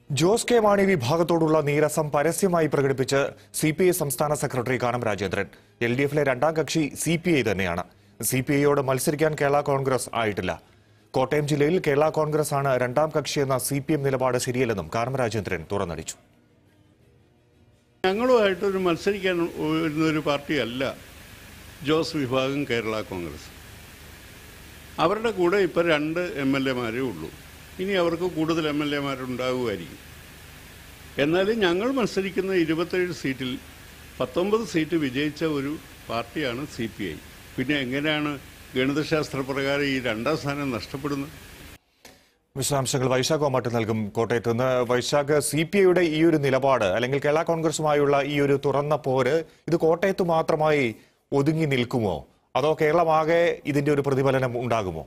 Jose K Mani വിഭാഗത്തോടുള്ള നീരസം പരസ്യമായി പ്രകടിപ്പിച്ച് സി പി ഐ സംസ്ഥാന secretary Kanam Rajendran L D എഫിലെ രണ്ടാം കക്ഷി സി പി ഐ തന്നെയാണ് സി പി ഐയോട് മത്സരിക്കാൻ കേരള കോൺഗ്രസ് ആയിട്ടില്ല കോട്ടയം ജില്ലയിൽ കേരള കോൺഗ്രസ് ആണ് രണ്ടാം കക്ഷിയെന്ന സി പി എം നിലപാട് ശരിയല്ലെന്നും കാനം രാജേന്ദ്രൻ തുറന്നടിച്ചു ഞങ്ങളുമായിട്ടൊരു മത്സരിക്കാൻ വരുന്ന ഒരു പാർട്ടിയല്ല ജോസ് വിഭാഗം കേരള കോൺഗ്രസ് അവരുടെ കൂടെ ഇപ്പോൾ രണ്ട് എം എൽ എമാരേ ഉള്ളൂ ഇനി അവർക്ക് കൂടുതൽ എം എൽ എമാരുണ്ടാകുമായിരിക്കും എന്നാലും ഞങ്ങൾ മത്സരിക്കുന്ന ഇരുപത്തേഴ് സീറ്റിൽ പത്തൊമ്പത് സീറ്റ് വിജയിച്ച ഒരു പാർട്ടിയാണ് സി പി ഐ പിന്നെ എങ്ങനെയാണ് ഗണിതശാസ്ത്ര പ്രകാരം ഈ രണ്ടാം സ്ഥാനം നഷ്ടപ്പെടുന്നത് വിശദാംശങ്ങൾ വൈശാഖ് ഓമാട്ട് നൽകും കോട്ടയത്ത് നിന്ന് വൈശാഖ് സി പി ഐയുടെ ഈ ഒരു നിലപാട് അല്ലെങ്കിൽ കേരള കോൺഗ്രസുമായുള്ള ഈ ഒരു തുറന്ന പോര് ഇത് കോട്ടയത്ത് മാത്രമായി ഒതുങ്ങി നിൽക്കുമോ അതോ കേരളമാകെ ഇതിന്റെ ഒരു പ്രതിഫലനം ഉണ്ടാകുമോ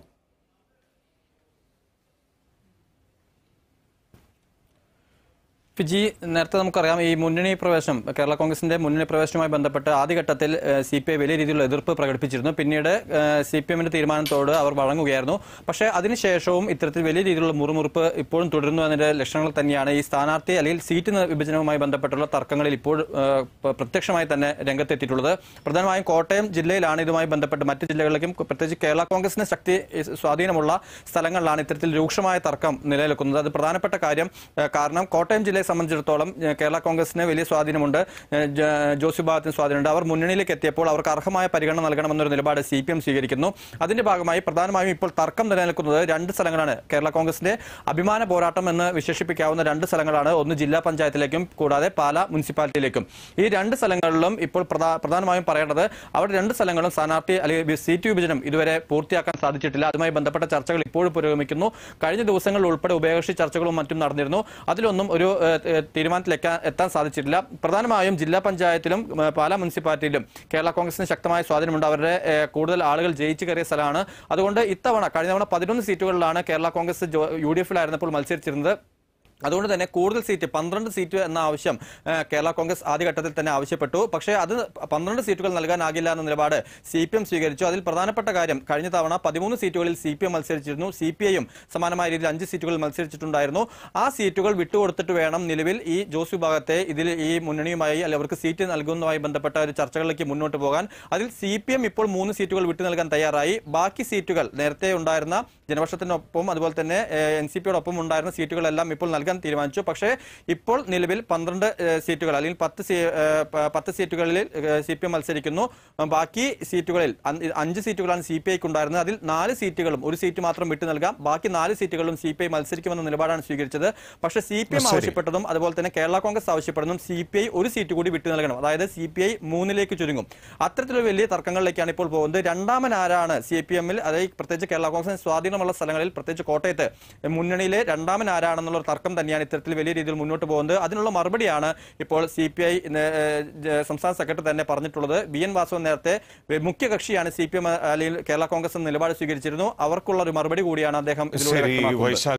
ഫിജി നേരത്തെ നമുക്കറിയാം ഈ മുന്നണി പ്രവേശനം കേരള കോൺഗ്രസിന്റെ മുന്നണി പ്രവേശനവുമായി ബന്ധപ്പെട്ട് ആദ്യഘട്ടത്തിൽ സി പി ഐ വലിയ രീതിയിലുള്ള എതിർപ്പ് പ്രകടിപ്പിച്ചിരുന്നു പിന്നീട് സി പി എമ്മിന്റെ തീരുമാനത്തോട് അവർ വഴങ്ങുകയായിരുന്നു പക്ഷേ അതിനുശേഷവും ഇത്തരത്തിൽ വലിയ രീതിയിലുള്ള മുറുമുറുപ്പ് ഇപ്പോഴും തുടരുന്നു എന്നതിന്റെ ലക്ഷണങ്ങൾ തന്നെയാണ് ഈ സ്ഥാനാർത്ഥി അല്ലെങ്കിൽ സീറ്റ് ന- വിഭജനവുമായി ബന്ധപ്പെട്ടുള്ള തർക്കങ്ങളിൽ ഇപ്പോൾ ഏഹ്, പ- പ്രത്യക്ഷമായി തന്നെ രംഗത്തെത്തിയിട്ടുള്ളത് പ്രധാനമായും കോട്ടയം ജില്ലയിലാണ് ഇതുമായി ബന്ധപ്പെട്ട് മറ്റ് ജില്ലകളിലേക്കും പ്രത്യേകിച്ച് കേരള കോൺഗ്രസിന് ശക്തി ഏഹ്, സ്വാധീനമുള്ള സ്ഥലങ്ങളിലാണ് ഇത്തരത്തിൽ രൂക്ഷമായ തർക്കം നിലനിൽക്കുന്നത് അത് പ്രധാനപ്പെട്ട കാര്യം ഏഹ്, കാരണം കോട്ടയം ജില്ലയെ സംബന്ധിച്ചിടത്തോളം ഏഹ്, കേരള കോൺഗ്രസിന് വലിയ സ്വാധീനമുണ്ട് ഏഹ്, ജ- ജോസ് വിഭാഗത്തിന് സ്വാധീനമുണ്ട് അവർ മുന്നണിയിലേക്ക് എത്തിയപ്പോൾ അവർക്ക് അർഹമായ പരിഗണന നൽകണമെന്നൊരു നിലപാട് സി പി എം സ്വീകരിക്കുന്നു അതിന്റെ ഭാഗമായി പ്രധാനമായും ഇപ്പോൾ തർക്കം നിലനിൽക്കുന്നത് രണ്ട് സ്ഥലങ്ങളാണ് കേരള കോൺഗ്രസിന്റെ അഭിമാന പോരാട്ടം എന്ന് വിശേഷിപ്പിക്കാവുന്ന രണ്ട് സ്ഥലങ്ങളാണ് ഒന്ന് ജില്ലാ പഞ്ചായത്തിലേക്കും കൂടാതെ പാല മുനിസിപ്പാലിറ്റിയിലേക്കും ഈ രണ്ട് സ്ഥലങ്ങളിലും ഇപ്പോൾ പ്രധാ- പ്രധാനമായും പറയേണ്ടത് അവിടെ രണ്ട് സ്ഥലങ്ങളും സ്ഥാനാർത്ഥി അല്ലെങ്കിൽ സീറ്റ് വിഭജനം ഇതുവരെ പൂർത്തിയാക്കാൻ സാധിച്ചിട്ടില്ല അതുമായി ബന്ധപ്പെട്ട ചർച്ചകൾ ഇപ്പോഴും പുരോഗമിക്കുന്നു കഴിഞ്ഞ ദിവസങ്ങളിൽ ഉൾപ്പെടെ ഉഭയകക്ഷി ചർച്ചകളും മറ്റും നടന്നിരുന്നു അതിലൊന്നും ഒരു ഏഹ്, ഏഹ്, തീരുമാനത്തിലേക്ക് എത്താൻ സാധിച്ചിട്ടില്ല പ്രധാനമായും ജില്ലാ പഞ്ചായത്തിലും ഏഹ്, പാലാ മുനിസിപ്പാലിറ്റിയിലും കേരള കോൺഗ്രസിന് ശക്തമായ സ്വാധീനമുണ്ട് അവരുടെ ഏഹ്, കൂടുതൽ ആളുകൾ ജയിച്ചു കയറിയ സ്ഥലമാണ് അതുകൊണ്ട് ഇത്തവണ കഴിഞ്ഞ തവണ പതിനൊന്ന് സീറ്റുകളിലാണ് കേരള കോൺഗ്രസ് ജോ- യു ഡി എഫിലായിരുന്നപ്പോൾ മത്സരിച്ചിരുന്നത് അതുകൊണ്ട് തന്നെ കൂടുതൽ സീറ്റ് പന്ത്രണ്ട് സീറ്റ് എന്ന ആവശ്യം ഏഹ്, കേരള കോൺഗ്രസ് ആദ്യഘട്ടത്തിൽ തന്നെ ആവശ്യപ്പെട്ടു പക്ഷേ അത് പന്ത്രണ്ട് സീറ്റുകൾ നൽകാനാകില്ല എന്ന നിലപാട് സി പി എം സ്വീകരിച്ചു അതിൽ പ്രധാനപ്പെട്ട കാര്യം കഴിഞ്ഞ തവണ പതിമൂന്ന് സീറ്റുകളിൽ സി പി എം മത്സരിച്ചിരുന്നു സി പി ഐയും സമാനമായ രീതിയിൽ അഞ്ച് സീറ്റുകളിൽ മത്സരിച്ചിട്ടുണ്ടായിരുന്നു ആ സീറ്റുകൾ വിട്ടുകൊടുത്തിട്ട് വേണം നിലവിൽ ഈ ജോസ് വിഭാഗത്തെ ഇതിൽ ഈ മുന്നണിയുമായി അല്ലെങ്കിൽ അവർക്ക് സീറ്റ് നൽകുന്നതുമായി ബന്ധപ്പെട്ട ഒരു ചർച്ചകളിലേക്ക് മുന്നോട്ട് പോകാൻ അതിൽ സി പി എം ഇപ്പോൾ മൂന്ന് സീറ്റുകൾ വിട്ടു നൽകാൻ തയ്യാറായി ബാക്കി സീറ്റുകൾ നേരത്തെ ഉണ്ടായിരുന്ന ജനപക്ഷത്തിനൊപ്പം അതുപോലെ തന്നെ എൻ സി പിയോടൊപ്പം ഉണ്ടായിരുന്ന സീറ്റുകളെല്ലാം ഇപ്പോൾ നൽകാൻ തീരുമാനിച്ചു പക്ഷേ ഇപ്പോൾ നിലവിൽ പന്ത്രണ്ട് ഏഹ്, സീറ്റുകൾ അല്ലെങ്കിൽ പത്ത് സീ- ഏഹ്, പ- പത്ത് സീറ്റുകളിൽ സി പി എം മത്സരിക്കുന്നു ബാക്കി സീറ്റുകളിൽ അഞ്ച് അഞ്ച് സീറ്റുകളാണ് സി പി ഐക്ക് ഉണ്ടായിരുന്നത് അതിൽ നാല് സീറ്റുകളും ഒരു സീറ്റ് മാത്രം വിട്ടു നൽകാം ബാക്കി നാല് സീറ്റുകളും സി പി ഐ മത്സരിക്കുമെന്ന നിലപാടാണ് സ്വീകരിച്ചത് പക്ഷേ സി പി എം ശരി. ആവശ്യപ്പെട്ടതും അതുപോലെ തന്നെ കേരള കോൺഗ്രസ് ആവശ്യപ്പെടുന്നതും സി പി ഐ ഒരു സീറ്റ് കൂടി വിട്ടു നൽകണം അതായത് സി പി ഐ മൂന്നിലേക്ക് ചുരുങ്ങും അത്തരത്തിലുള്ള വലിയ തർക്കങ്ങളിലേക്കാണ് ഇപ്പോൾ പോകുന്നത് രണ്ടാമൻ ആരാണ് സി പി എമ്മിൽ അതായത് പ്രത്യേകിച്ച് കേരള കോൺഗ്രസിന് സ്വാധീനമുള്ള സ്ഥലങ്ങളിൽ പ്രത്യേകിച്ച് കോട്ടയത്ത് മുന്നണിയിലെ രണ്ടാമൻ ആരാണെന്നുള്ള ഒരു തർക്കം തന്നെയാണ് ഇത്തരത്തിൽ വലിയ രീതിയിൽ മുന്നോട്ട് പോകുന്നത് അതിനുള്ള മറുപടിയാണ് ഇപ്പോൾ സി പി ഐ സംസ്ഥാന സെക്രട്ടറി തന്നെ പറഞ്ഞിട്ടുള്ളത് ബി എൻ വാസവൻ നേരത്തെ മുഖ്യ കക്ഷിയാണ് സി പി എം അല്ലെങ്കിൽ കേരള കോൺഗ്രസ് എന്ന നിലപാട് സ്വീകരിച്ചിരുന്നു അവർക്കുള്ള ഒരു മറുപടി കൂടിയാണ് അദ്ദേഹം ഇതിലൂടെ ശരി വ്യക്തമാക്കുന്നത് വൈശാഖ്